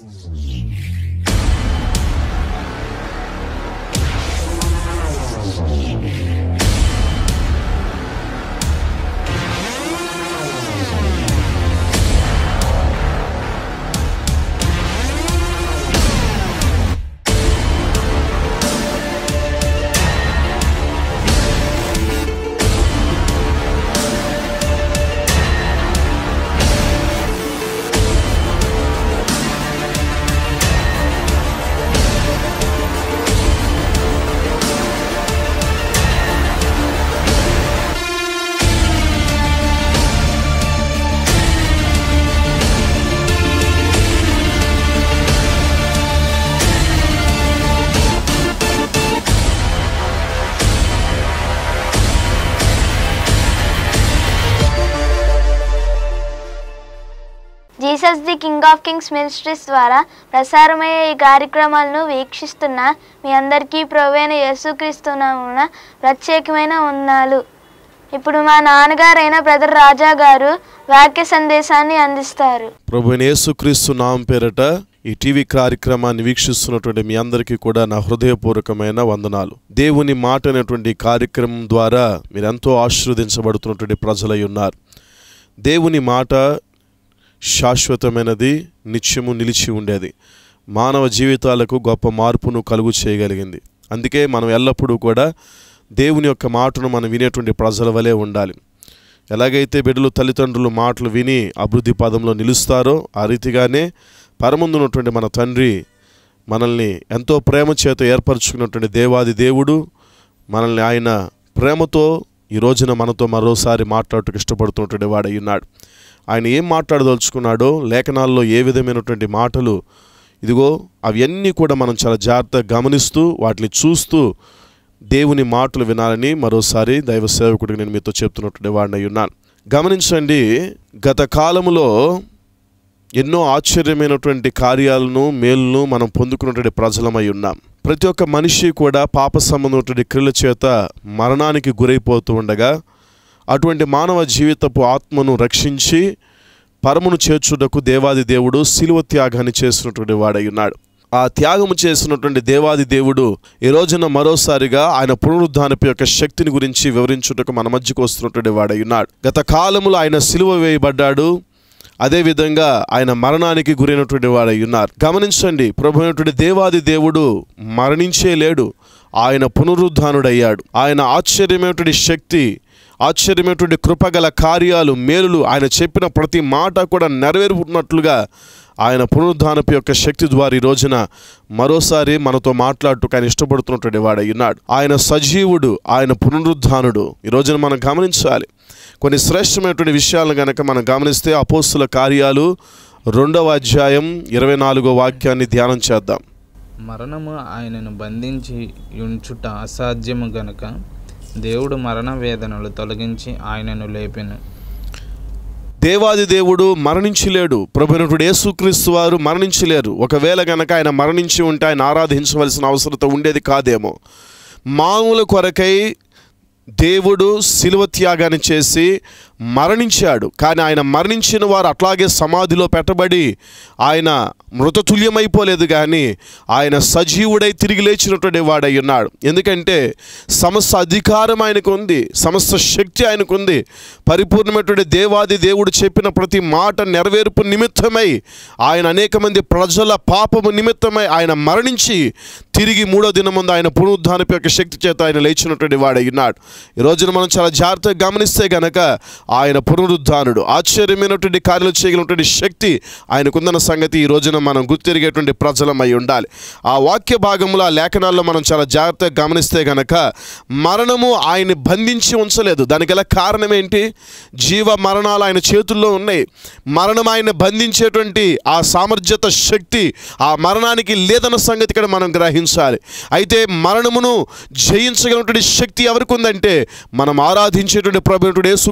Jesus the king of kings ministries ద్వారా ప్రసారమయ్యే ఈ కార్యక్రమాలను వీక్షిస్తున్న మీ అందరికీ ప్రవైన యేసుక్రీస్తునామున ప్రత్యేకమైన వందనాలు ఇప్పుడు మా నాన్నగారైన బ్రదర్ రాజా గారు వాక్య సందేశాన్ని అందిస్తారు ప్రభు యేసుక్రీస్తు నామం పేరట ఈ టీవీ కార్యక్రమాన్ని వీక్షిస్తున్నటువంటి మీ అందరికీ కూడా నా హృదయపూర్వకమైన వందనాలు దేవుని మాట అనేటువంటి ఈ కార్యక్రమం ద్వారా మీరు ఎంతో ఆశీర్వదించబడుతున్నటువంటి ప్రజలై ఉన్నారు దేవుని మాట శాశ్వతమైనది నిత్యము నిలిచి ఉండేది మానవ జీవితాలకు గొప్ప మార్పును కలుగు చేయగలిగింది అందుకే మనం ఎల్లప్పుడూ కూడా దేవుని యొక్క మాటను మనం వినేటువంటి ప్రజల వలె ఉండాలి ఎలాగైతే బిడ్డలు తల్లిదండ్రులు మాటలు విని అభివృద్ధి పదంలో నిలుస్తారో ఆ రీతిగానే పరముందున్నటువంటి మన తండ్రి మనల్ని ఎంతో ప్రేమ చేత ఏర్పరచుకున్నటువంటి దేవాది దేవుడు మనల్ని ఆయన ప్రేమతో ఈ రోజున మనతో మరోసారి మాట్లాడుటకు ఇష్టపడుతున్నటువంటి వాడై ఉన్నాడు ఆయన ఏం మాట్లాడదలుచుకున్నాడో లేఖనాల్లో ఏ విధమైనటువంటి మాటలు ఇదిగో అవన్నీ కూడా మనం చాలా జాగ్రత్తగా గమనిస్తూ వాటిని చూస్తూ దేవుని మాటలు వినాలని మరోసారి దైవ సేవకుడికి నేను మీతో చెప్తున్నటువంటి వాడిని అయి ఉన్నాను గమనించండి గత కాలములో ఎన్నో ఆశ్చర్యమైనటువంటి కార్యాలను మేలును మనం పొందుకున్నటువంటి ప్రజలమై ఉన్నాం ప్రతి ఒక్క మనిషి కూడా పాప సంబంధమైనటువంటి క్రియల చేత మరణానికి గురైపోతూ ఉండగా అటువంటి మానవ జీవితపు ఆత్మను రక్షించి పరమును చేర్చుటకు దేవాది దేవుడు శిలువ త్యాగాన్ని చేసినటువంటి వాడై ఉన్నాడు ఆ త్యాగము చేసినటువంటి దేవాది దేవుడు ఈ రోజున మరోసారిగా ఆయన పునరుద్ధానపు యొక్క శక్తిని గురించి వివరించుటకు మన మధ్యకు వస్తున్నటువంటి వాడై ఉన్నాడు గత కాలములో ఆయన సిలువ వేయబడ్డాడు అదేవిధంగా ఆయన మరణానికి గురైనటువంటి వాడై ఉన్నారు గమనించండి ప్రభు అయినటువంటి దేవాది దేవుడు మరణించే లేడు ఆయన పునరుద్ధానుడయ్యాడు ఆయన ఆశ్చర్యమైనటువంటి శక్తి ఆశ్చర్యమైనటువంటి కృపగల కార్యాలు మేలులు ఆయన చెప్పిన ప్రతి మాట కూడా నెరవేరుతున్నట్లుగా ఆయన పునరుద్ధానపు యొక్క శక్తి ద్వారా ఈ రోజున మరోసారి మనతో మాట్లాడుతూ ఆయన ఇష్టపడుతున్నటువంటి వాడై ఉన్నాడు ఆయన సజీవుడు ఆయన పునరుద్ధానుడు ఈ రోజున మనం గమనించాలి కొన్ని శ్రేష్టమైనటువంటి విషయాలను గనక మనం గమనిస్తే అపోస్తుల కార్యాలు రెండవ అధ్యాయం ఇరవై నాలుగో వాక్యాన్ని ధ్యానం చేద్దాం మరణము ఆయనను బంధించి ఉంచుట అసాధ్యము గనుక దేవుడు మరణ వేదనలు తొలగించి ఆయనను లేపెను దేవాది దేవుడు మరణించలేడు ప్రభునటుడు యేసుక్రీస్తు వారు మరణించలేరు ఒకవేళ గనక ఆయన మరణించి ఉంటే ఆయన ఆరాధించవలసిన అవసరత ఉండేది కాదేమో మామూలు కొరకై దేవుడు శిలువ త్యాగాన్ని చేసి మరణించాడు కానీ ఆయన మరణించిన వారు అట్లాగే సమాధిలో పెట్టబడి ఆయన మృతతుల్యమైపోలేదు కానీ ఆయన సజీవుడై తిరిగి లేచినటువంటి వాడై ఉన్నాడు ఎందుకంటే సమస్త అధికారం ఆయనకు ఉంది సమస్త శక్తి ఆయనకు ఉంది పరిపూర్ణమైనటువంటి దేవాది దేవుడు చెప్పిన ప్రతి మాట నెరవేర్పు నిమిత్తమై ఆయన అనేక మంది ప్రజల పాపము నిమిత్తమై ఆయన మరణించి తిరిగి మూడో దినం ముందు ఆయన పునరుద్ధానపు యొక్క శక్తి చేత ఆయన లేచినటువంటి వాడై ఉన్నాడు ఈ రోజున మనం చాలా జాగ్రత్తగా గమనిస్తే గనక ఆయన పునరుద్ధానుడు ఆశ్చర్యమైనటువంటి కార్యాలు చేయగలిగినటువంటి శక్తి ఆయనకుందన్న సంగతి ఈ రోజున మనం గుర్తిరిగేటువంటి ప్రజలమై ఉండాలి ఆ వాక్య భాగంలో ఆ లేఖనాల్లో మనం చాలా జాగ్రత్తగా గమనిస్తే గనక మరణము ఆయన్ని బంధించి ఉంచలేదు దానికి గల కారణం ఏంటి జీవ మరణాలు ఆయన చేతుల్లో ఉన్నాయి మరణం ఆయన బంధించేటువంటి ఆ సామర్థ్యత శక్తి ఆ మరణానికి లేదన్న సంగతి ఇక్కడ మనం గ్రహించాలి అయితే మరణమును జయించగలిగినటువంటి శక్తి ఎవరికి ఉందంటే మనం ఆరాధించేటువంటి ప్రభుత్వ యేసుక్రీస్తు వారికి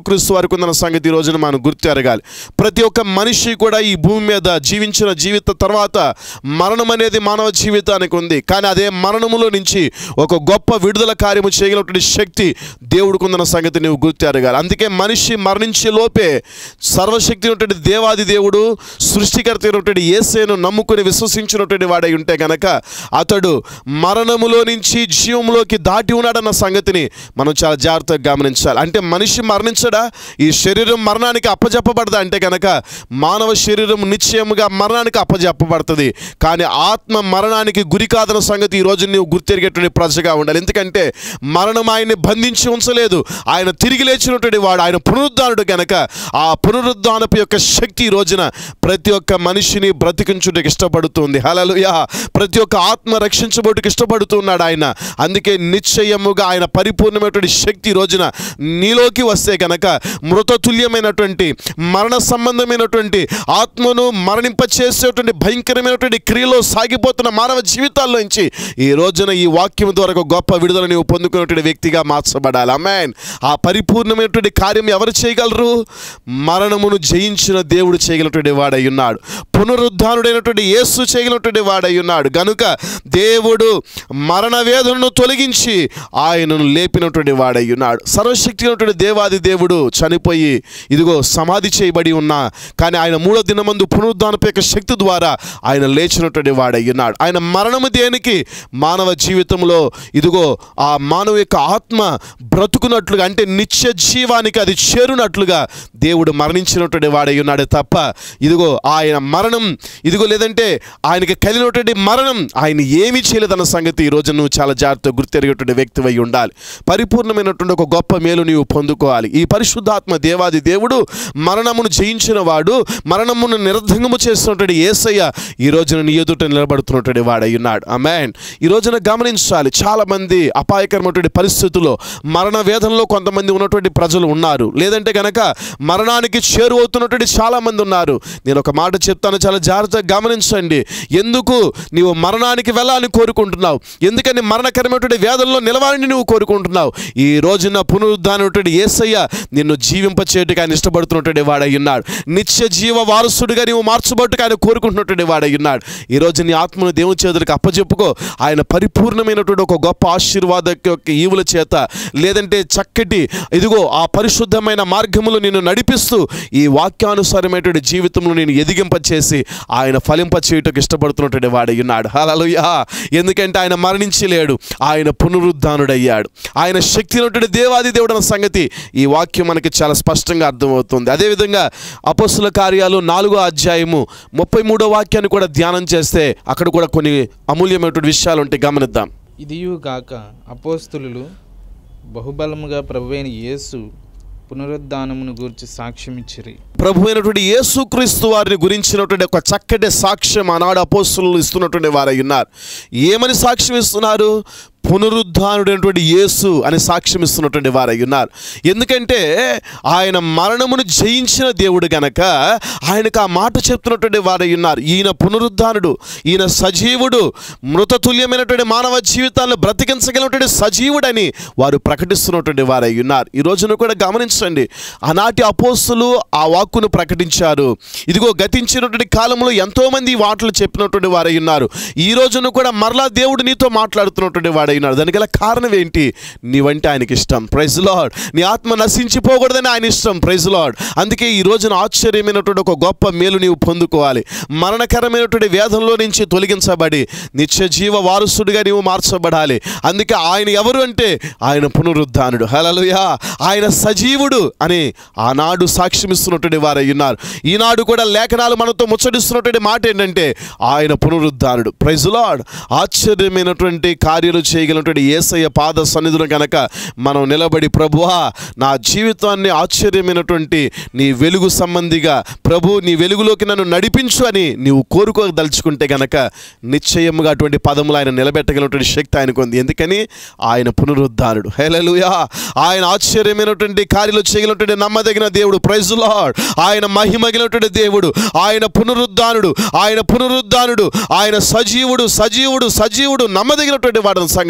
వారికి ఉందన్న సంగతి ఈ రోజున మనం గుర్తెరగాలి ప్రతి ఒక్క మనిషి కూడా ఈ భూమి మీద జీవించిన జీవిత తర్వాత మరణం అనేది మానవ జీవితానికి ఉంది కానీ అదే మరణములో నుంచి ఒక గొప్ప విడుదల కార్యము చేయగలిగినటువంటి శక్తి దేవుడికి ఉందన్న సంగతి నువ్వు గుర్తెరగాలి అందుకే మనిషి మరణించే లోపే సర్వశక్తి ఉన్నటువంటి దేవాది దేవుడు సృష్టికర్త అయినటువంటి ఏసేను నమ్ముకుని విశ్వసించినటువంటి వాడై ఉంటే గనక అతడు మరణములో నుంచి జీవంలోకి దాటి ఉన్నాడన్న సంగతిని మనం చాలా జాగ్రత్తగా గమనించాలి అంటే మనిషి మరణించడా ఈ శరీరం మరణానికి అప్పజెప్పబడదా అంటే కనుక మానవ శరీరం నిశ్చయముగా మరణానికి అప్పజెప్పబడుతుంది కానీ ఆత్మ మరణానికి గురి కాదన్న సంగతి ఈ రోజు నువ్వు గుర్తెరిగేటువంటి ప్రజగా ఉండాలి ఎందుకంటే మరణం ఆయన్ని బంధించి ఉంచలేదు ఆయన తిరిగి లేచినటువంటి వాడు ఆయన పునరుద్ధానుడు గనక ఆ పునరుద్ధానపు యొక్క శక్తి ఈ రోజున ప్రతి ఒక్క మనిషిని బ్రతికించుటకు ఇష్టపడుతుంది హలలుయా ప్రతి ఒక్క ఆత్మ రక్షించబోటుకు ఇష్టపడుతున్నాడు ఆయన అందుకే నిశ్చయముగా ఆయన పరిపూర్ణమైనటువంటి శక్తి ఈ రోజున నీలోకి వస్తే గనక మృతతుల్యమైనటువంటి మరణ సంబంధమైనటువంటి ఆత్మను మరణింపచేసేటువంటి భయంకరమైనటువంటి క్రియలో సాగిపోతున్న మానవ జీవితాల్లోంచి ఈ రోజున ఈ వాక్యం ద్వారా ఒక గొప్ప విడుదల నీవు పొందుకున్నటువంటి వ్యక్తిగా మార్చబడాలి అమ్మాన్ ఆ పరిపూర్ణమైనటువంటి కార్యం ఎవరు చేయగలరు మరణమును జయించిన దేవుడు చేయగలిగినటువంటి వాడై ఉన్నాడు పునరుద్ధానుడైనటువంటి యేసు చేయగలిగినటువంటి వాడై ఉన్నాడు గనుక దేవుడు మరణ వేదనను తొలగించి ఆయనను లేపినటువంటి వాడై ఉన్నాడు సర్వశక్తి ఉన్నటువంటి దేవాది దేవుడు చనిపోయి ఇదిగో సమాధి చేయబడి ఉన్నా కానీ ఆయన మూడో దినమందు పునరుద్ధానపు యొక్క శక్తి ద్వారా ఆయన లేచినటువంటి వాడై ఉన్నాడు ఆయన మరణము దేనికి మానవ జీవితంలో ఇదిగో ఆ మానవ యొక్క ఆత్మ బ్రతుకున్నట్లుగా అంటే నిత్య జీవానికి అది చేరునట్లుగా దేవుడు మరణించినటువంటి వాడై ఉన్నాడు తప్ప ఇదిగో ఆయన మరణం ఇదిగో లేదంటే ఆయనకి కలిగినటువంటి మరణం ఆయన ఏమీ చేయలేదన్న సంగతి ఈ రోజు నువ్వు చాలా జాగ్రత్తగా గుర్తెరిగేటువంటి వ్యక్తి అయి ఉండాలి పరిపూర్ణమైనటువంటి ఒక గొప్ప మేలు నీవు పొందుకోవాలి ఈ పరిశుద్ధాత్మ దేవాది దేవుడు మరణమును జయించిన వాడు మరణమును నిర్ధంగము చేస్తున్నటువంటి ఏసయ్య ఈ రోజున నీ ఎదుట నిలబడుతున్నటువంటి వాడై ఉన్నాడు అమ్మాన్ ఈ రోజున గమనించాలి చాలా మంది అపాయకరమైనటువంటి పరిస్థితుల్లో మరణ వేదనలో కొంతమంది ఉన్నటువంటి ప్రజలు ఉన్నారు లేదంటే గనక మరణానికి చేరువవుతున్నటువంటి చాలా మంది ఉన్నారు నేను ఒక మాట చెప్తాను చాలా జాగ్రత్తగా గమనించండి ఎందుకు నీవు మరణానికి వెళ్ళాలని కోరుకుంటున్నావు ఎందుకని మరణకరమైనటువంటి వేదనలో నిలవాలని నువ్వు కోరుకుంటున్నావు ఈ రోజున పునరుద్ధానటువంటి ఏసయ్య నిన్ను జీవింపచేయటకు ఆయన ఇష్టపడుతున్నటువంటి వాడై ఉన్నాడు నిత్య జీవ వారసుడిగా నీవు మార్చబట్టుకు ఆయన కోరుకుంటున్నటువంటి వాడై ఉన్నాడు ఈ రోజు నీ ఆత్మను దేవుని చేతులకు అప్పచెప్పుకో ఆయన పరిపూర్ణమైనటువంటి ఒక గొప్ప ఆశీర్వాద యొక్క ఈవుల చేత లేదంటే చక్కటి ఇదిగో ఆ పరిశుద్ధమైన మార్గములు నిన్ను నడిపిస్తూ ఈ వాక్యానుసారమైనటువంటి జీవితంలో నేను ఎదిగింపచేసి ఆయన ఫలింప చేయుటకు ఇష్టపడుతున్నటువంటి వాడై ఉన్నాడు హలలుయా ఎందుకంటే ఆయన మరణించలేడు ఆయన పునరుద్ధానుడయ్యాడు ఆయన శక్తి ఉన్నటువంటి దేవాది దేవుడు అన్న సంగతి ఈ వాక్యం మనకి చాలా స్పష్టంగా అర్థమవుతుంది అదేవిధంగా అపస్సుల కార్యాలు నాలుగో అధ్యాయము ముప్పై మూడో వాక్యాన్ని కూడా ధ్యానం చేస్తే అక్కడ కూడా కొన్ని అమూల్యమైనటువంటి విషయాలు ఉంటాయి గమనిద్దాం ఇదియు గాక అపోస్తులు బహుబలముగా ప్రభువైన యేసు పునరుద్ధానమును గూర్చి సాక్ష్యమిచ్చిరి ప్రభు అయినటువంటి యేసుక్రీస్తు వారిని గురించినటువంటి ఒక చక్కటి సాక్ష్యం ఆనాడు అపోస్తులు ఇస్తున్నటువంటి వారై ఉన్నారు ఏమని సాక్ష్యం ఇస్తున్నారు పునరుద్ధానుడైనటువంటి యేసు అని సాక్ష్యం ఇస్తున్నటువంటి వారై ఉన్నారు ఎందుకంటే ఆయన మరణమును జయించిన దేవుడు గనక ఆయనకు ఆ మాట చెప్తున్నటువంటి వారై ఉన్నారు ఈయన పునరుద్ధానుడు ఈయన సజీవుడు మృతతుల్యమైనటువంటి మానవ జీవితాలను బ్రతికించగలిగినటువంటి సజీవుడని వారు ప్రకటిస్తున్నటువంటి వారై ఉన్నారు ఈ రోజున కూడా గమనించండి ఆనాటి అపోస్తులు ఆ వాక్కును ప్రకటించారు ఇదిగో గతించినటువంటి కాలంలో ఎంతోమంది ఈ మాటలు చెప్పినటువంటి వారై ఉన్నారు ఈ రోజున కూడా మరలా దేవుడు నీతో మాట్లాడుతున్నటువంటి వాడై ఉన్నాడు దానికి గల కారణం ఏంటి నీవంటే ఆయనకి ఇష్టం ప్రైజ్ లాడ్ నీ ఆత్మ నశించిపోకూడదని ఆయన ఇష్టం ప్రైజ్ లాడ్ అందుకే ఈ రోజున ఆశ్చర్యమైనటువంటి ఒక గొప్ప మేలు నీవు పొందుకోవాలి మరణకరమైనటువంటి వేదంలో నుంచి తొలగించబడి నిత్య జీవ వారసుడిగా నీవు మార్చబడాలి అందుకే ఆయన ఎవరు అంటే ఆయన పునరుద్ధానుడు హలలుయా ఆయన సజీవుడు అని ఆనాడు సాక్ష్యమిస్తున్నటువంటి వారై ఉన్నారు ఈనాడు కూడా లేఖనాలు మనతో ముచ్చటిస్తున్నటువంటి మాట ఏంటంటే ఆయన పునరుద్ధానుడు ప్రైజ్ లాడ్ ఆశ్చర్యమైనటువంటి కార్యాలు చేయగలిగినటువంటి ఏసయ్య పాద సన్నిధులు కనుక మనం నిలబడి ప్రభువా నా జీవితాన్ని ఆశ్చర్యమైనటువంటి నీ వెలుగు సంబంధిగా ప్రభు నీ వెలుగులోకి నన్ను నడిపించు అని నీవు కోరుకోదలుచుకుంటే గనక నిశ్చయముగా అటువంటి పదములు ఆయన నిలబెట్టగలిగినటువంటి శక్తి ఆయనకు ఉంది ఎందుకని ఆయన పునరుద్ధానుడు హేలలుయా ఆయన ఆశ్చర్యమైనటువంటి కార్యాలు చేయగలిగినటువంటి నమ్మదగిన దేవుడు ప్రైజ్ లార్డ్ ఆయన మహిమగినటువంటి దేవుడు ఆయన పునరుద్ధానుడు ఆయన పునరుద్ధానుడు ఆయన సజీవుడు సజీవుడు సజీవుడు నమ్మదగినటువంటి వాడని సంగతి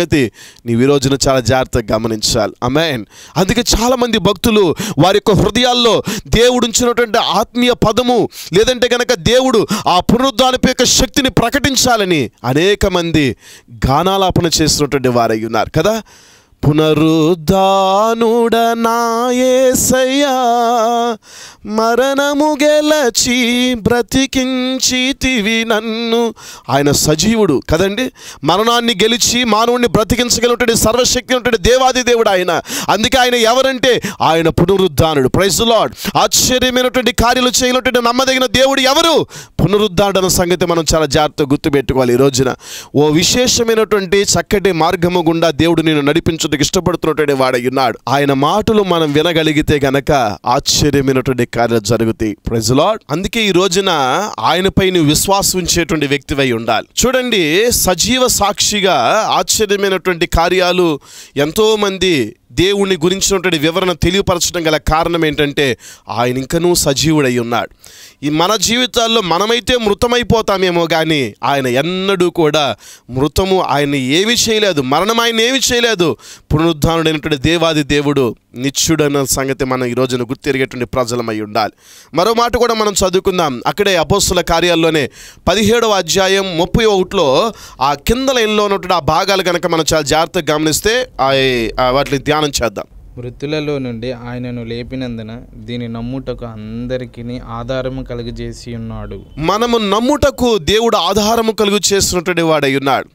సంగతి నీవు ఈ రోజున చాలా జాగ్రత్తగా గమనించాలి అమెన్ అందుకే చాలామంది భక్తులు వారి యొక్క హృదయాల్లో దేవుడు ఉంచినటువంటి ఆత్మీయ పదము లేదంటే కనుక దేవుడు ఆ పునరుద్ధానపు యొక్క శక్తిని ప్రకటించాలని అనేక మంది గానాలాపన చేసినటువంటి వారై ఉన్నారు కదా పునరుద్ధానుడ నాయసయ్యా మరణము గెలచి బ్రతికించితివి నన్ను ఆయన సజీవుడు కదండి మరణాన్ని గెలిచి మానవుడిని బ్రతికించగలిగినటువంటి సర్వశక్తి ఉన్నటువంటి దేవాది దేవుడు ఆయన అందుకే ఆయన ఎవరంటే ఆయన పునరుద్ధానుడు ప్రైజ్ లాడ్ ఆశ్చర్యమైనటువంటి కార్యాలు చేయనటువంటి నమ్మదగిన దేవుడు ఎవరు పునరుద్ధానుడు అన్న సంగతి మనం చాలా జాగ్రత్తగా గుర్తుపెట్టుకోవాలి ఈ రోజున ఓ విశేషమైనటువంటి చక్కటి మార్గము గుండా దేవుడు నేను నడిపించుటకు ఇష్టపడుతున్నటువంటి వాడై ఉన్నాడు ఆయన మాటలు మనం వినగలిగితే గనక ఆశ్చర్యమైనటువంటి కార్యాలు జరుగుతాయి ప్రైజ్ లాడ్ అందుకే ఈ రోజున ఆయనపై నువ్వు విశ్వాసం ఉంచేటువంటి వ్యక్తివై ఉండాలి చూడండి సజీవ సాక్షిగా ఆశ్చర్యమైనటువంటి కార్యాలు ఎంతో మంది దేవుని గురించినటువంటి వివరణ తెలియపరచడం గల కారణం ఏంటంటే ఆయన ఇంకనూ సజీవుడై ఉన్నాడు ఈ మన జీవితాల్లో మనమైతే మృతమైపోతామేమో కానీ ఆయన ఎన్నడూ కూడా మృతము ఆయన ఏమీ చేయలేదు మరణం ఆయన ఏమీ చేయలేదు పునరుద్ధానుడైనటువంటి దేవాది దేవుడు నిత్యుడన్న సంగతి మనం ఈ రోజున గుర్తిరిగేటువంటి ప్రజలమై ఉండాలి మరో మాట కూడా మనం చదువుకుందాం అక్కడే అపోస్తుల కార్యాల్లోనే పదిహేడవ అధ్యాయం ముప్పై ఒకటిలో ఆ కింద లైన్లో ఉన్నటువంటి ఆ భాగాలు కనుక మనం చాలా జాగ్రత్తగా గమనిస్తే ఆ ఆ వాటిని ధ్యానం చేద్దాం మృతులలో నుండి ఆయనను లేపినందున దీని నమ్ముటకు అందరికీ ఆధారము కలుగజేసి ఉన్నాడు మనము నమ్ముటకు దేవుడు ఆధారము కలుగు చేసినటువంటి వాడై ఉన్నాడు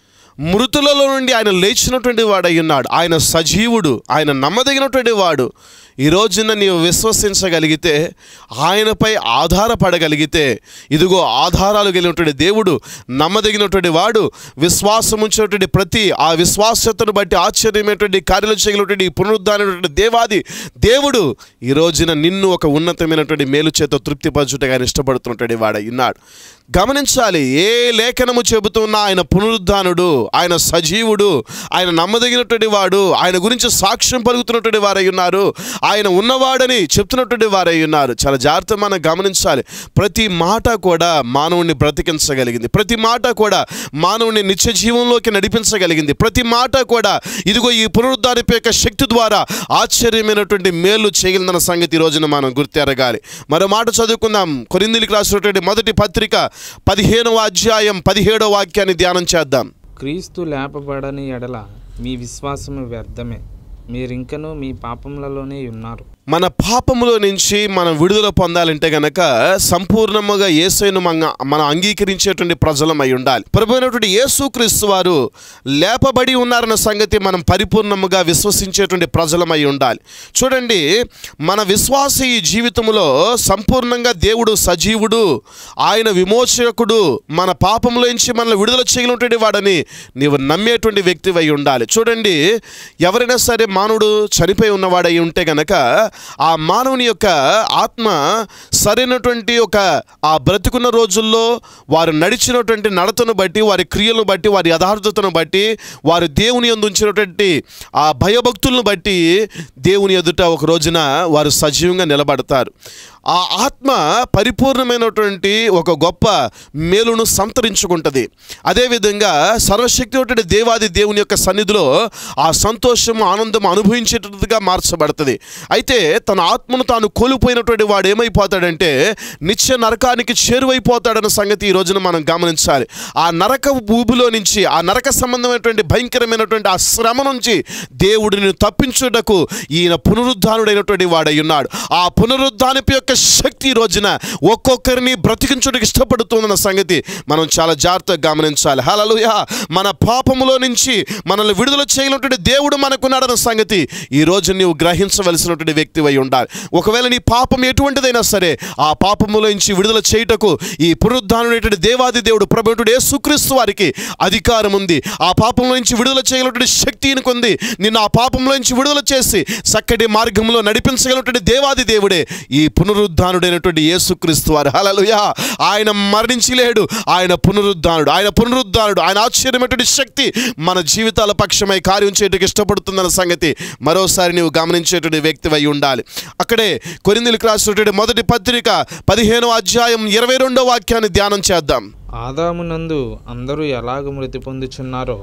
మృతులలో నుండి ఆయన లేచినటువంటి వాడై ఉన్నాడు ఆయన సజీవుడు ఆయన నమ్మదగినటువంటి వాడు ఈ రోజున నీవు విశ్వసించగలిగితే ఆయనపై ఆధారపడగలిగితే ఇదిగో ఆధారాలు కలిగినటువంటి దేవుడు నమ్మదగినటువంటి వాడు విశ్వాసం ఉంచినటువంటి ప్రతి ఆ విశ్వాసతను బట్టి ఆశ్చర్యమైనటువంటి కార్యాలు చేయగలిగినటువంటి ఈ పునరుద్ధానటువంటి దేవాది దేవుడు ఈ రోజున నిన్ను ఒక ఉన్నతమైనటువంటి మేలు చేత తృప్తిపరచుటగా ఆయన ఇష్టపడుతున్నటువంటి వాడై ఉన్నాడు గమనించాలి ఏ లేఖనము చెబుతున్నా ఆయన పునరుద్ధానుడు ఆయన సజీవుడు ఆయన నమ్మదగినటువంటి వాడు ఆయన గురించి సాక్ష్యం పలుకుతున్నటువంటి వారై ఉన్నారు ఆయన ఉన్నవాడని చెప్తున్నటువంటి వారై ఉన్నారు చాలా జాగ్రత్త మనం గమనించాలి ప్రతి మాట కూడా మానవుణ్ణి బ్రతికించగలిగింది ప్రతి మాట కూడా మానవుని నిత్య జీవంలోకి నడిపించగలిగింది ప్రతి మాట కూడా ఇదిగో ఈ పునరుద్ధారిపై యొక్క శక్తి ద్వారా ఆశ్చర్యమైనటువంటి మేలు చేయగలిగిన సంగతి ఈ రోజున మనం గుర్తెరగాలి మరో మాట చదువుకుందాం కొరిందిలికి రాసినటువంటి మొదటి పత్రిక పదిహేనవ అధ్యాయం పదిహేడవ వాక్యాన్ని ధ్యానం చేద్దాం క్రీస్తు లేపబడని ఎడల మీ విశ్వాసము వ్యర్థమే మీరింకనూ మీ పాపములలోనే ఉన్నారు మన పాపములో నుంచి మనం విడుదల పొందాలంటే గనక సంపూర్ణముగా యేసును మన మనం అంగీకరించేటువంటి ప్రజలమై ఉండాలి ప్రభు అయినటువంటి యేసుక్రీస్తు వారు లేపబడి ఉన్నారన్న సంగతి మనం పరిపూర్ణముగా విశ్వసించేటువంటి ప్రజలమై ఉండాలి చూడండి మన విశ్వాస ఈ జీవితంలో సంపూర్ణంగా దేవుడు సజీవుడు ఆయన విమోచకుడు మన పాపంలోంచి మనల్ని విడుదల చేయగలిగినటువంటి వాడని నీవు నమ్మేటువంటి వ్యక్తివై ఉండాలి చూడండి ఎవరైనా సరే మానవుడు చనిపోయి ఉన్నవాడై ఉంటే గనక ఆ మానవుని యొక్క ఆత్మ సరైనటువంటి ఒక ఆ బ్రతుకున్న రోజుల్లో వారు నడిచినటువంటి నడతను బట్టి వారి క్రియలను బట్టి వారి యథార్థతను బట్టి వారు దేవుని యందు ఉంచినటువంటి ఆ భయభక్తులను బట్టి దేవుని ఎదుట ఒక రోజున వారు సజీవంగా నిలబడతారు ఆ ఆత్మ పరిపూర్ణమైనటువంటి ఒక గొప్ప మేలును సంతరించుకుంటుంది అదేవిధంగా సర్వశక్తి దేవాది దేవుని యొక్క సన్నిధిలో ఆ సంతోషం ఆనందం అనుభవించేటట్టుగా మార్చబడుతుంది అయితే తన ఆత్మను తాను కోల్పోయినటువంటి వాడు ఏమైపోతాడంటే నిత్య నరకానికి చేరువైపోతాడన్న సంగతి ఈ రోజున మనం గమనించాలి ఆ నరక ఊబిలో నుంచి ఆ నరక సంబంధమైనటువంటి భయంకరమైనటువంటి ఆ శ్రమ నుంచి దేవుడిని తప్పించుటకు ఈయన పునరుద్ధానుడైనటువంటి వాడై ఉన్నాడు ఆ పునరుద్ధానిపు యొక్క శక్తి ఈ రోజున ఒక్కొక్కరిని బ్రతికించుటకు ఇష్టపడుతుందన్న సంగతి మనం చాలా జాగ్రత్తగా గమనించాలి హలలుయ మన పాపములో నుంచి మనల్ని విడుదల చేయనటువంటి దేవుడు మనకున్నాడన్న సంగతి ఈ రోజు నీవు గ్రహించవలసినటువంటి వ్యక్తివై ఉండాలి ఒకవేళ నీ పాపం ఎటువంటిదైనా సరే ఆ పాపములో నుంచి విడుదల చేయుటకు ఈ పునరుద్ధానుడైనటువంటి దేవాది దేవుడు ప్రభుత్వ యేసుక్రీస్తు వారికి అధికారం ఉంది ఆ పాపంలో నుంచి విడుదల చేయగలిగినటువంటి శక్తి ఈయనకుంది నిన్ను ఆ పాపంలో నుంచి విడుదల చేసి చక్కటి మార్గంలో నడిపించగలిగినటువంటి దేవాది దేవుడే ఈ పునరుద్ధానుడైనటువంటి యేసుక్రీస్తు వారు హలలుయా ఆయన మరణించి లేడు ఆయన పునరుద్ధానుడు ఆయన పునరుద్ధానుడు ఆయన ఆశ్చర్యమైనటువంటి శక్తి మన జీవితాల పక్షమై కార్యం చేయడానికి ఇష్టపడుతుందన్న సంగతి మరోసారి నీవు గమనించేటువంటి వ్యక్తివై ఉండాలి అక్కడే కొరిందులకు రాసినటువంటి మొదటి పత్రిక పదిహేనవ అధ్యాయం ఇరవై రెండో వాక్యాన్ని ధ్యానం చేద్దాం ఆదామునందు అందరూ ఎలాగ మృతి పొందుచున్నారో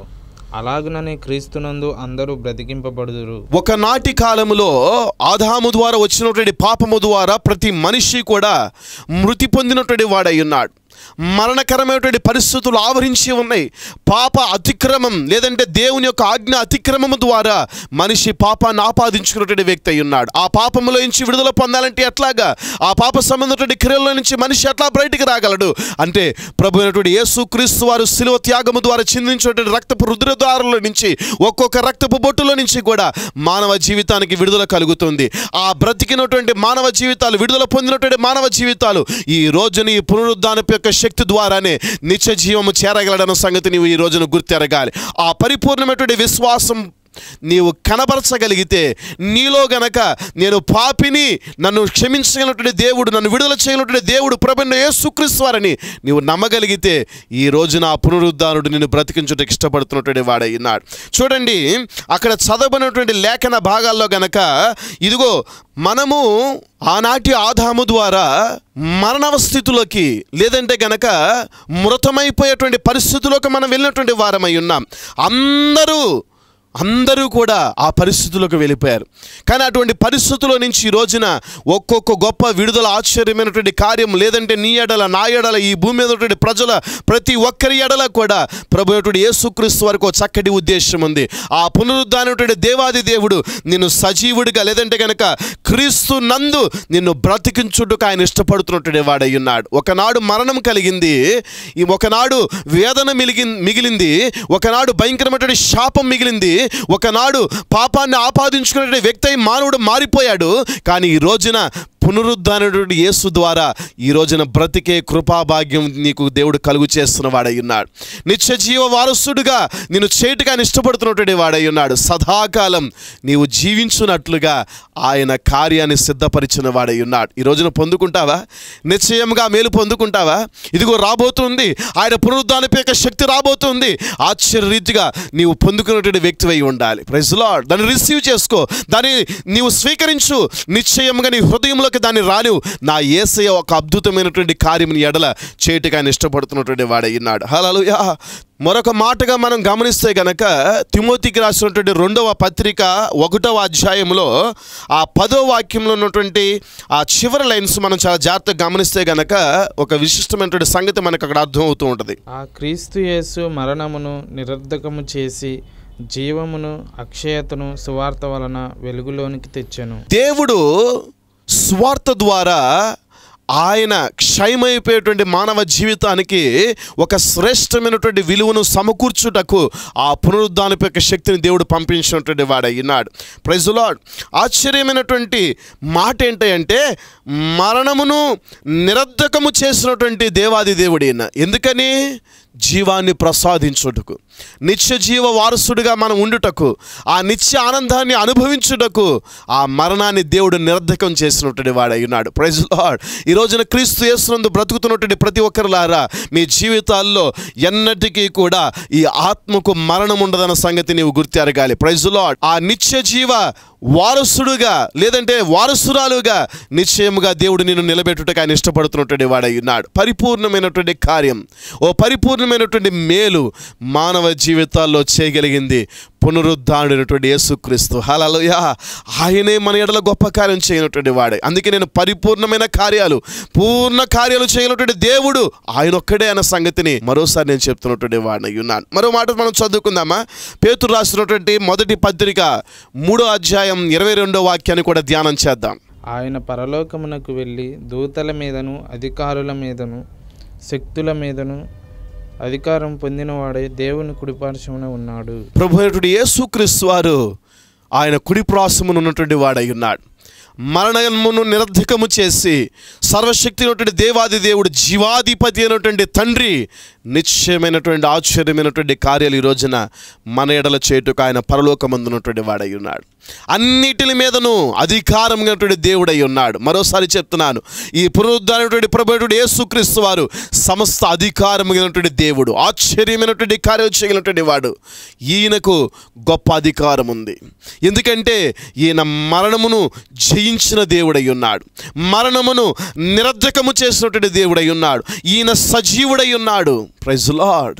అలాగుననే క్రీస్తునందు అందరూ బ్రతికింపబడుదురు ఒకనాటి కాలములో ఆదాము ద్వారా వచ్చినటువంటి పాపము ద్వారా ప్రతి మనిషి కూడా మృతి పొందినటువంటి వాడై ఉన్నాడు మరణకరమైనటువంటి పరిస్థితులు ఆవరించి ఉన్నాయి పాప అతిక్రమం లేదంటే దేవుని యొక్క ఆజ్ఞ అతిక్రమము ద్వారా మనిషి పాపాన్ని ఆపాదించుకున్నటువంటి వ్యక్తి అయి ఉన్నాడు ఆ పాపములో నుంచి విడుదల పొందాలంటే ఎట్లాగా ఆ పాప సంబంధటువంటి క్రియల నుంచి మనిషి ఎట్లా బయటికి రాగలడు అంటే ప్రభు అయినటువంటి యేసు క్రీస్తు వారు శిలువ త్యాగము ద్వారా చిందించినటువంటి రక్తపు రుద్రద్వారంలో నుంచి ఒక్కొక్క రక్తపు బొట్టులో నుంచి కూడా మానవ జీవితానికి విడుదల కలుగుతుంది ఆ బ్రతికినటువంటి మానవ జీవితాలు విడుదల పొందినటువంటి మానవ జీవితాలు ఈ రోజున ఈ పునరుద్ధానపు యొక్క శక్తి ద్వారానే నిత్య జీవము చేరగలడన్న సంగతి నీవు ఈ రోజున గుర్తెరగాలి ఆ పరిపూర్ణమైనటువంటి విశ్వాసం నీవు కనబరచగలిగితే నీలో గనక నేను పాపిని నన్ను క్షమించగలిగినటువంటి దేవుడు నన్ను విడుదల చేయగలిగినటువంటి దేవుడు ప్రభుత్వ యేసుక్రీస్తు వారని నీవు నమ్మగలిగితే ఈ రోజున ఆ పునరుద్ధానుడు నిన్ను బ్రతికించుటకు ఇష్టపడుతున్నటువంటి వాడై ఉన్నాడు చూడండి అక్కడ చదవబడినటువంటి లేఖన భాగాల్లో గనక ఇదిగో మనము ఆనాటి ఆదాము ద్వారా మరణవ స్థితిలోకి లేదంటే గనక మృతమైపోయేటువంటి పరిస్థితుల్లోకి మనం వెళ్ళినటువంటి వారమై ఉన్నాం అందరూ అందరూ కూడా ఆ పరిస్థితులకు వెళ్ళిపోయారు కానీ అటువంటి పరిస్థితుల్లో నుంచి ఈ రోజున ఒక్కొక్క గొప్ప విడుదల ఆశ్చర్యమైనటువంటి కార్యం లేదంటే నీ ఎడల నా ఎడల ఈ భూమి మీద ఉన్నటువంటి ప్రజల ప్రతి ఒక్కరి ఎడల కూడా ప్రభు అయినటువంటి యేసుక్రీస్తు వరకు ఒక చక్కటి ఉద్దేశం ఉంది ఆ పునరుద్ధానటువంటి దేవాది దేవుడు నిన్ను సజీవుడిగా లేదంటే గనక క్రీస్తు నందు నిన్ను బ్రతికించుటకు ఆయన ఇష్టపడుతున్నటువంటి వాడై ఉన్నాడు ఒకనాడు మరణం కలిగింది ఈ ఒకనాడు వేదన మిలిగి మిగిలింది ఒకనాడు భయంకరమైనటువంటి శాపం మిగిలింది ఒకనాడు పాపాన్ని ఆపాదించుకునే వ్యక్తి అయి మానవుడు మారిపోయాడు కానీ ఈ రోజున పునరుద్ధానుడు యేసు ద్వారా ఈ రోజున బ్రతికే కృపాభాగ్యం నీకు దేవుడు కలుగు చేస్తున్న వాడై ఉన్నాడు నిత్య జీవ వారసుడుగా నేను చేటుగా ఇష్టపడుతున్నటువంటి వాడై ఉన్నాడు సదాకాలం నీవు జీవించున్నట్లుగా ఆయన కార్యాన్ని సిద్ధపరిచిన వాడై ఉన్నాడు ఈ రోజున పొందుకుంటావా నిశ్చయంగా మేలు పొందుకుంటావా ఇదిగో రాబోతుంది ఆయన పునరుద్ధానపు యొక్క శక్తి రాబోతుంది ఆశ్చర్యరీతిగా నీవు పొందుకున్నటువంటి వ్యక్తి అయి ఉండాలి ప్రైజ్లో దాన్ని రిసీవ్ చేసుకో దాన్ని నీవు స్వీకరించు నిశ్చయంగా నీ హృదయంలోకి దాన్ని రానివు నా ఏసయ్య ఒక అద్భుతమైనటువంటి కార్యం నీ ఎడల చేయటకు ఆయన ఇష్టపడుతున్నటువంటి వాడై ఉన్నాడు హలలుయా మరొక మాటగా మనం గమనిస్తే గనక తిమోతికి రాసినటువంటి రెండవ పత్రిక ఒకటవ అధ్యాయంలో ఆ పదో వాక్యంలో ఉన్నటువంటి ఆ చివరి లైన్స్ మనం చాలా జాగ్రత్తగా గమనిస్తే గనక ఒక విశిష్టమైనటువంటి సంగతి మనకు అక్కడ అర్థం అవుతూ ఉంటుంది ఆ క్రీస్తు యేసు మరణమును నిరర్ధకము చేసి జీవమును అక్షయతను సువార్త వలన వెలుగులోనికి తెచ్చెను దేవుడు స్వార్థ ద్వారా ఆయన క్షయమైపోయేటువంటి మానవ జీవితానికి ఒక శ్రేష్టమైనటువంటి విలువను సమకూర్చుటకు ఆ పునరుద్ధానపు యొక్క శక్తిని దేవుడు పంపించినటువంటి వాడయ్యున్నాడు ప్రైజులాడ్ ఆశ్చర్యమైనటువంటి మాట ఏంటంటే మరణమును నిరర్ధకము చేసినటువంటి దేవాది దేవుడైన ఎందుకని జీవాన్ని ప్రసాదించుటకు నిత్య జీవ వారసుడిగా మనం ఉండుటకు ఆ నిత్య ఆనందాన్ని అనుభవించుటకు ఆ మరణాన్ని దేవుడు నిరర్ధకం చేసినటువంటి వాడై ఉన్నాడు ప్రైజ్ లార్డ్ ఈ రోజున క్రీస్తు యేసునందు బ్రతుకుతున్నటువంటి ప్రతి ఒక్కరిలారా మీ జీవితాల్లో ఎన్నటికీ కూడా ఈ ఆత్మకు మరణం ఉండదన్న సంగతి నీవు గుర్తెరగాలి ప్రైజ్ లార్డ్ ఆ నిత్య జీవ వారసుడుగా లేదంటే వారసురాలుగా నిశ్చయముగా దేవుడు నిన్ను నిలబెట్టుటకు ఆయన ఇష్టపడుతున్నటువంటి వాడై ఉన్నాడు పరిపూర్ణమైనటువంటి కార్యం ఓ పరిపూర్ణమైనటువంటి మేలు మానవ జీవితాల్లో చేయగలిగింది పునరుద్ధానుడైనటువంటి యేసుక్రీస్తు హలలుయా ఆయనే మన ఎడల గొప్ప కార్యం చేయనటువంటి వాడే అందుకే నేను పరిపూర్ణమైన కార్యాలు పూర్ణ కార్యాలు చేయనటువంటి దేవుడు ఆయన ఒక్కడే అన్న సంగతిని మరోసారి నేను చెప్తున్నటువంటి వాడిని ఉన్నాను మరో మాట మనం చదువుకుందామా పేతురు రాసినటువంటి మొదటి పత్రిక మూడో అధ్యాయం ఇరవై రెండో వాక్యాన్ని కూడా ధ్యానం చేద్దాం ఆయన పరలోకమునకు వెళ్ళి దూతల మీదను అధికారుల మీదను శక్తుల మీదను అధికారం పొందినవాడే దేవుని కుడిపార్శ్వమున ఉన్నాడు ప్రభు అయినటువంటి యేసుక్రీస్తు వారు ఆయన కుడి ప్రాసమును ఉన్నటువంటి వాడై ఉన్నాడు మరణమును నిరర్ధకము చేసి సర్వశక్తి అయినటువంటి దేవాది దేవుడు జీవాధిపతి అయినటువంటి తండ్రి నిశ్చయమైనటువంటి ఆశ్చర్యమైనటువంటి కార్యాలు ఈ రోజున మన ఎడల చేటుకు ఆయన పరలోకమందున్నటువంటి వాడై ఉన్నాడు అన్నిటి మీదను అధికారమైనటువంటి దేవుడై ఉన్నాడు మరోసారి చెప్తున్నాను ఈ పునరుద్ధానటువంటి ప్రభుత్వ యేసుక్రీస్తు వారు సమస్త అధికారమైనటువంటి దేవుడు ఆశ్చర్యమైనటువంటి కార్యాలు చేయగలిగినటువంటి వాడు ఈయనకు గొప్ప అధికారం ఉంది ఎందుకంటే ఈయన మరణమును జయించిన దేవుడై ఉన్నాడు మరణమును నిరర్ధకము చేసినటువంటి దేవుడై ఉన్నాడు ఈయన సజీవుడై ఉన్నాడు ప్రైజ్ లార్డ్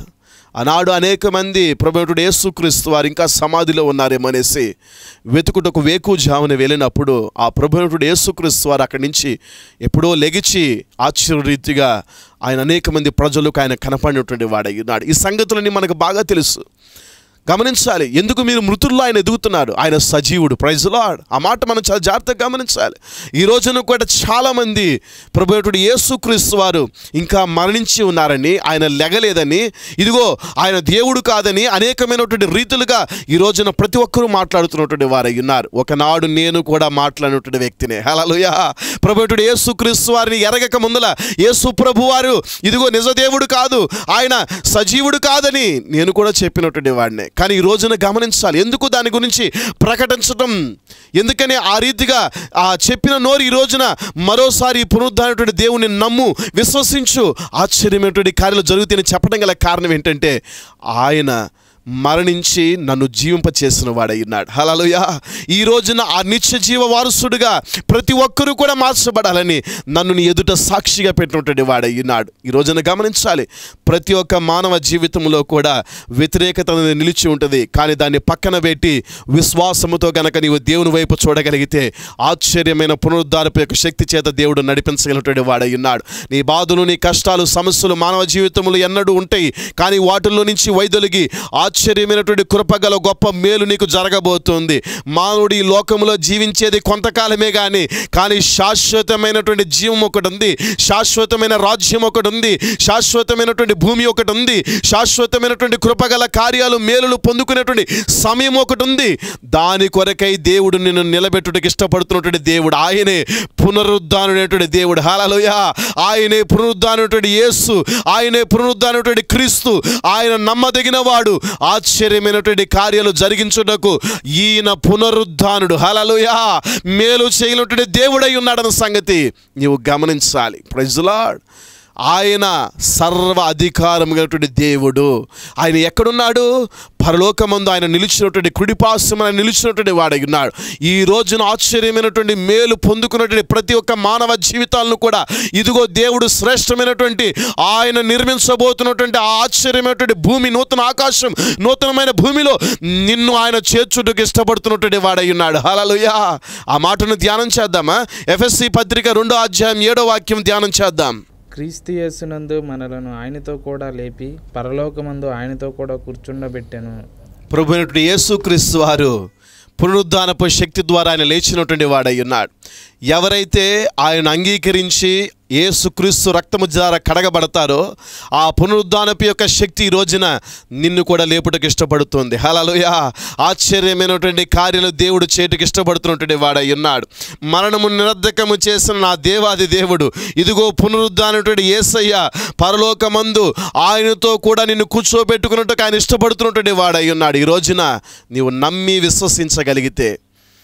ఆనాడు అనేక మంది ప్రభుత్వ యేసుక్రీస్తు వారు ఇంకా సమాధిలో ఉన్నారేమనేసి వెతుకుటకు వేకు జామున వెళ్ళినప్పుడు ఆ ప్రభుత్వ యేసుక్రీస్తు వారు అక్కడి నుంచి ఎప్పుడో లెగిచి ఆశ్చర్యరీతిగా ఆయన అనేక మంది ప్రజలకు ఆయన కనపడినటువంటి వాడై ఉన్నాడు ఈ సంగతులన్నీ మనకు బాగా తెలుసు గమనించాలి ఎందుకు మీరు మృతుల్లో ఆయన ఎదుగుతున్నారు ఆయన సజీవుడు ప్రైజ్ లాడ్ ఆ మాట మనం చాలా జాగ్రత్తగా గమనించాలి ఈ రోజున కూడా చాలామంది ప్రభుత్వుడు యేసుక్రీస్తు వారు ఇంకా మరణించి ఉన్నారని ఆయన లెగలేదని ఇదిగో ఆయన దేవుడు కాదని అనేకమైనటువంటి రీతులుగా ఈ రోజున ప్రతి ఒక్కరూ మాట్లాడుతున్నటువంటి వారై ఉన్నారు ఒకనాడు నేను కూడా మాట్లాడినటువంటి వ్యక్తినే హలలుయ ప్రభుత్వుడు యేసుక్రీస్తు వారిని ఎరగక ముందల యేసు ప్రభు వారు ఇదిగో నిజ దేవుడు కాదు ఆయన సజీవుడు కాదని నేను కూడా చెప్పినటువంటి వాడినే కానీ ఈ రోజున గమనించాలి ఎందుకు దాని గురించి ప్రకటించడం ఎందుకని ఆ రీతిగా ఆ చెప్పిన నోరు ఈ రోజున మరోసారి పునరుద్ధరణటువంటి దేవుని నమ్ము విశ్వసించు ఆశ్చర్యమైనటువంటి కార్యాలు జరుగుతాయని చెప్పడం గల కారణం ఏంటంటే ఆయన మరణించి నన్ను జీవింపచేసిన వాడై ఉన్నాడు హలలుయ ఈ రోజున ఆ నిత్య జీవ వారసుడుగా ప్రతి ఒక్కరూ కూడా మార్చబడాలని నన్ను నీ ఎదుట సాక్షిగా పెట్టినటువంటి వాడై ఉన్నాడు ఈ రోజున గమనించాలి ప్రతి ఒక్క మానవ జీవితంలో కూడా వ్యతిరేకత అనేది నిలిచి ఉంటుంది కానీ దాన్ని పక్కన పెట్టి విశ్వాసముతో గనక నీవు దేవుని వైపు చూడగలిగితే ఆశ్చర్యమైన పునరుద్ధారపు యొక్క శక్తి చేత దేవుడు నడిపించగలిగినటువంటి వాడై ఉన్నాడు నీ బాధలు నీ కష్టాలు సమస్యలు మానవ జీవితంలో ఎన్నడూ ఉంటాయి కానీ వాటిల్లో నుంచి వైదొలిగి ఆశ్చర్యమైనటువంటి కృపగల గొప్ప మేలు నీకు జరగబోతుంది మానవుడు ఈ లోకంలో జీవించేది కొంతకాలమే కానీ కానీ శాశ్వతమైనటువంటి జీవం ఒకటి ఉంది శాశ్వతమైన రాజ్యం ఒకటి ఉంది శాశ్వతమైనటువంటి భూమి ఒకటి ఉంది శాశ్వతమైనటువంటి కృపగల కార్యాలు మేలులు పొందుకునేటువంటి సమయం ఒకటి ఉంది దాని కొరకై దేవుడు నిన్ను నిలబెట్టుటకు ఇష్టపడుతున్నటువంటి దేవుడు ఆయనే పునరుద్ధానటువంటి దేవుడు హాలలోయ ఆయనే పునరుద్ధానటువంటి యేసు ఆయనే పునరుద్ధానటువంటి క్రీస్తు ఆయన నమ్మదగిన వాడు ఆశ్చర్యమైనటువంటి కార్యాలు జరిగించుటకు ఈయన పునరుద్ధానుడు హలలుయా మేలు చేయనటువంటి దేవుడై ఉన్నాడన్న సంగతి నీవు గమనించాలి ప్రజలాడ్ ఆయన సర్వ అధికారం కలిగినటువంటి దేవుడు ఆయన ఎక్కడున్నాడు పరలోకమందు ఆయన నిలిచినటువంటి కుడిపాసం ఆయన నిలిచినటువంటి వాడై ఉన్నాడు ఈ రోజున ఆశ్చర్యమైనటువంటి మేలు పొందుకున్నటువంటి ప్రతి ఒక్క మానవ జీవితాలను కూడా ఇదిగో దేవుడు శ్రేష్టమైనటువంటి ఆయన నిర్మించబోతున్నటువంటి ఆ ఆశ్చర్యమైనటువంటి భూమి నూతన ఆకాశం నూతనమైన భూమిలో నిన్ను ఆయన చేర్చుటకు ఇష్టపడుతున్నటువంటి వాడై ఉన్నాడు హలలుయా ఆ మాటను ధ్యానం చేద్దామా ఎఫ్ఎస్సి పత్రిక రెండో అధ్యాయం ఏడో వాక్యం ధ్యానం చేద్దాం క్రీస్తు యేసునందు మనలను ఆయనతో కూడా లేపి పరలోకమందు ఆయనతో కూడా కూర్చుండబెట్టెను ప్రభు అయినటువంటి యేసుక్రీస్తు వారు పునరుద్ధానపు శక్తి ద్వారా ఆయన లేచినటువంటి వాడై ఉన్నాడు ఎవరైతే ఆయన అంగీకరించి యేసుక్రీస్తు రక్తము ద్వారా కడగబడతారో ఆ పునరుద్ధానపు యొక్క శక్తి ఈ రోజున నిన్ను కూడా లేపుటకు ఇష్టపడుతుంది హలలుయ ఆశ్చర్యమైనటువంటి కార్యాలు దేవుడు చేటుకు ఇష్టపడుతున్నటువంటి వాడై ఉన్నాడు మరణము నిరర్ధకము చేసిన నా దేవాది దేవుడు ఇదిగో పునరుద్ధానటువంటి ఏసయ్య పరలోకమందు ఆయనతో కూడా నిన్ను కూర్చోబెట్టుకున్నట్టుకు ఆయన ఇష్టపడుతున్నటువంటి వాడై ఉన్నాడు ఈ రోజున నీవు నమ్మి విశ్వసించగలిగితే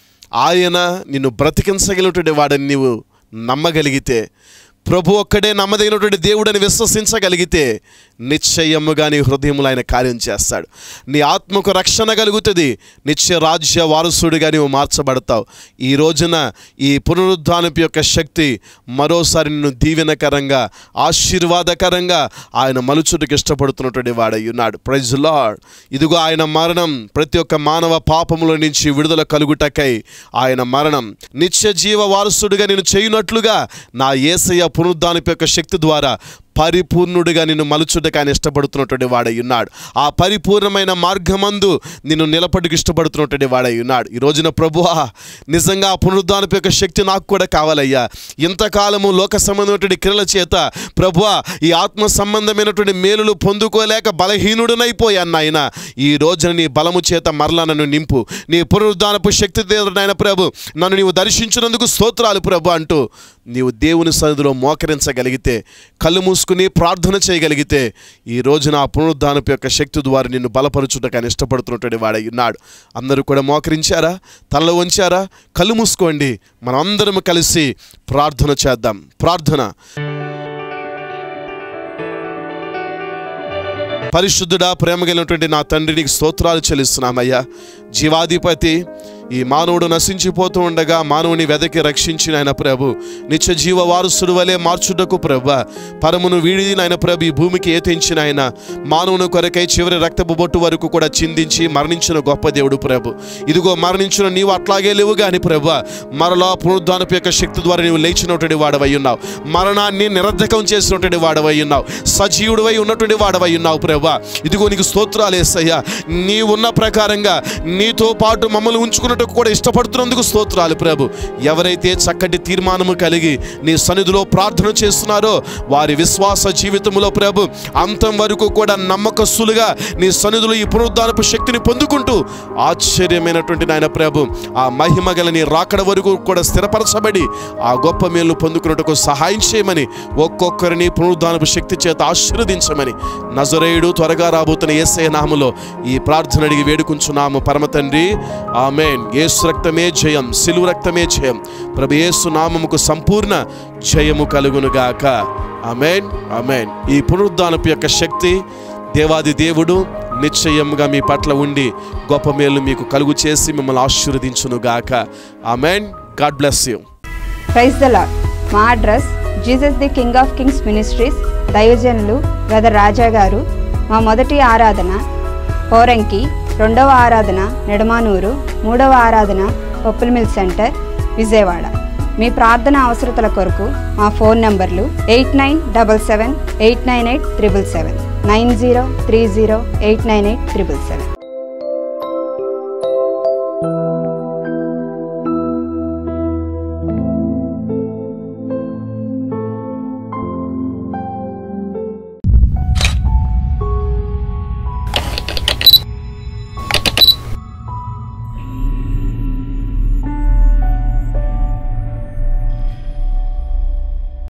ఆయన నిన్ను బ్రతికించగలిగినటువంటి వాడని నీవు నమ్మగలిగితే ప్రభు ఒక్కడే నమ్మదగినటువంటి దేవుడని విశ్వసించగలిగితే నిశ్చయముగా నీ హృదయంలో ఆయన కార్యం చేస్తాడు నీ ఆత్మకు రక్షణ కలుగుతుంది నిత్య రాజ్య వారసుడిగా నీవు మార్చబడతావు ఈ రోజున ఈ పునరుద్ధానపు యొక్క శక్తి మరోసారి నిన్ను దీవెనకరంగా ఆశీర్వాదకరంగా ఆయన మలుచుటకు ఇష్టపడుతున్నటువంటి వాడై ఉన్నాడు ప్రైజ్ లాడ్ ఇదిగో ఆయన మరణం ప్రతి ఒక్క మానవ పాపముల నుంచి విడుదల కలుగుటకై ఆయన మరణం నిత్య జీవ వారసుడిగా నేను చేయునట్లుగా నా ఏసయ్య పునరుద్ధానపు యొక్క శక్తి ద్వారా పరిపూర్ణుడిగా నిన్ను మలుచుటకు ఆయన ఇష్టపడుతున్నటువంటి వాడై ఉన్నాడు ఆ పరిపూర్ణమైన మార్గమందు నిన్ను నిలబడికి ఇష్టపడుతున్నటువంటి వాడై ఉన్నాడు ఈ రోజున ప్రభువా నిజంగా ఆ పునరుద్ధానపు యొక్క శక్తి నాకు కూడా కావాలయ్యా ఇంతకాలము లోక సంబంధమైనటువంటి క్రియల చేత ప్రభువా ఈ ఆత్మ సంబంధమైనటువంటి మేలులు పొందుకోలేక బలహీనుడనైపోయాను నాయన ఈ రోజున నీ బలము చేత మరలా నన్ను నింపు నీ పునరుద్ధానపు శక్తి నాయన ప్రభు నన్ను నీవు దర్శించినందుకు స్తోత్రాలు ప్రభు అంటూ నీవు దేవుని సన్నిధిలో మోకరించగలిగితే కళ్ళు మూసుకుని ప్రార్థన చేయగలిగితే ఈ రోజున ఆ పునరుద్ధానపు యొక్క శక్తి ద్వారా నిన్ను బలపరచుటకు ఆయన ఇష్టపడుతున్నటువంటి వాడై ఉన్నాడు అందరూ కూడా మోకరించారా తలలో ఉంచారా కళ్ళు మూసుకోండి మనం అందరం కలిసి ప్రార్థన చేద్దాం ప్రార్థన పరిశుద్ధుడా ప్రేమ కలిగినటువంటి నా తండ్రి నీకు స్తోత్రాలు చెల్లిస్తున్నామయ్యా జీవాధిపతి ఈ మానవుడు నశించిపోతూ ఉండగా మానవుని వెదకి రక్షించిన ఆయన ప్రభు నిత్య జీవ వారసుడు వలె మార్చుటకు ప్రభు పరమును వీడి నాయన ప్రభు ఈ భూమికి ఏతించిన ఆయన మానవుని కొరకై చివరి రక్తపు బొట్టు వరకు కూడా చిందించి మరణించిన గొప్ప దేవుడు ప్రభు ఇదిగో మరణించిన నీవు అట్లాగే లేవు గాని ప్రభు మరలా పునరుద్ధానపు యొక్క శక్తి ద్వారా నీవు లేచినటువంటి వాడవై ఉన్నావు మరణాన్ని నిరర్ధకం చేసినటువంటి వాడవై ఉన్నావు సజీవుడివై ఉన్నటువంటి వాడవై ఉన్నావు ప్రభు ఇదిగో నీకు స్తోత్రాలు ఏసయ్యా నీ ఉన్న ప్రకారంగా నీతో పాటు మమ్మల్ని ఉంచుకున్నట్టు కూడా ఇష్టపడుతున్నందుకు స్తోత్రాలు ప్రభు ఎవరైతే చక్కటి తీర్మానము కలిగి నీ సన్నిధిలో ప్రార్థన చేస్తున్నారో వారి విశ్వాస జీవితంలో ప్రభు అంతం వరకు కూడా నమ్మకస్తులుగా నీ సన్నిధిలో ఈ పునరుద్ధానపు శక్తిని పొందుకుంటూ ఆశ్చర్యమైనటువంటి నాయన ప్రభు ఆ మహిమ గల నీ రాకడ వరకు కూడా స్థిరపరచబడి ఆ గొప్ప మేలు పొందుకున్నట్టుకు సహాయం చేయమని ఒక్కొక్కరిని పునరుద్ధానపు శక్తి చేత ఆశీర్వదించమని నజరేయుడు త్వరగా రాబోతున్న ఏసయ నామలో ఈ ప్రార్థన అడిగి వేడుకుంటున్నాము పరమ తండ్రి ఆమెన్ యేసు రక్తమే జయం సిలువ రక్తమే జయం ప్రభు యేసు నామముకు సంపూర్ణ జయము కలుగునుగాక ఆమెన్ ఆమెన్ ఈ పునరుద్ధానపు యొక్క శక్తి దేవాది దేవుడు నిశ్చయముగా మీ పట్ల ఉండి గొప్ప మేలు మీకు కలుగు చేసి మిమ్మల్ని ఆశీర్వదించునుగాక amen God bless you praise the lord మా address Jesus the king of kings ministries దైవజనులు బ్రదర్ రాజా గారు మా మొదటి ఆరాధన పోరంకి రెండవ ఆరాధన నెడమానూరు మూడవ ఆరాధన పప్పుల మిల్ సెంటర్ విజయవాడ మీ ప్రార్థన అవసరతల కొరకు మా ఫోన్ నంబర్లు eight nine double seven eight nine eight triple seven nine zero three zero eight nine eight triple seven